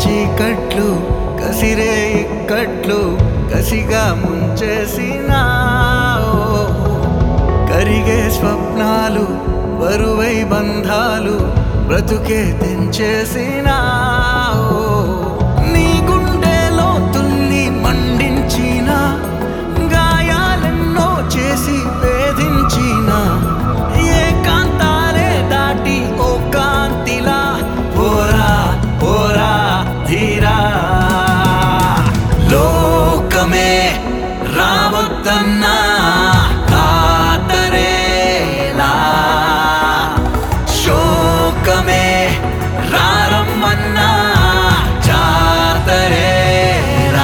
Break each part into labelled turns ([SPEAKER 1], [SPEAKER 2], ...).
[SPEAKER 1] చీకట్లు కసిరే ఇక్కట్లు కసిగా ముంచేసినా కరిగే స్వప్నాలు బరువై బంధాలు బ్రతుకే తెంచేసినా నీ గుండెలో తుల్లి మండించిన గాయాలెన్నో చేసి వేధించిన ఏకాంతాలే దాటి ఓ కాంతిలా పోరా పోరా ధీరా లోకమే రావద్దన్నా కాతరేలా శోకమే రారమ్మన్నా జాతరేరా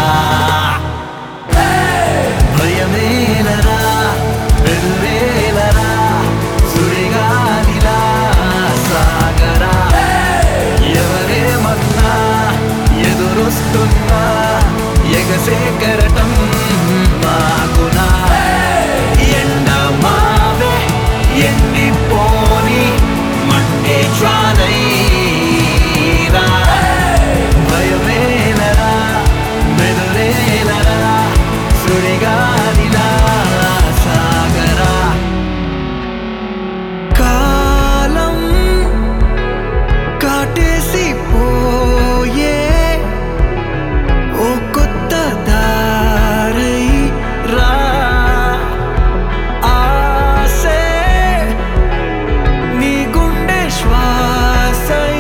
[SPEAKER 1] భయమేలరా వెల్వేలరా సుడిగాలిలా సాగరా ఎవరేమన్నా ఎదురొస్తున్నా ఎగసే కెరటం మాకునా ఎండ మావే ఎండిపోని మట్టి జ్వాలైరా భయమేలరా బెదురేలరా సుడిగాలిలా సాగరా కాలం కాటేసి పోయే ఓ కొత్త దారై రా ఆసే నీ గుండె శ్వాసై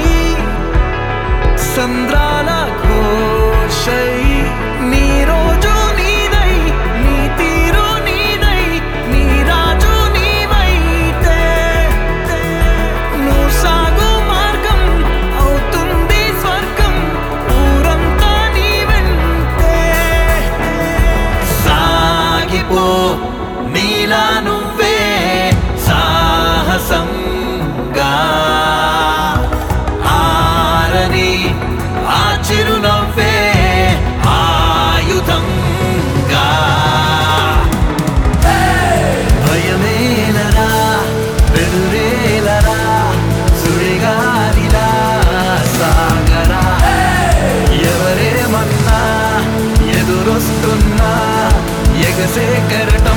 [SPEAKER 1] సంద్రాల ఘోషై నీ రోజు నీదై నీ తీరు నీదై నీ రాజు నీవైతే నువ్వు సాగు మార్గం అవుతుంది స్వర్గం ఊరంతా నీ వెంటే సాగిపో నీలా నువ్వే సాహసంగా ఆరని ఆ చిరునవ్వే ఆయుధంగా భయమేలరా బెదురేలరా సుడిగాలిలా సాగరా ఎవరేమన్నా ఎదురొస్తున్నా ఎగసే కెరట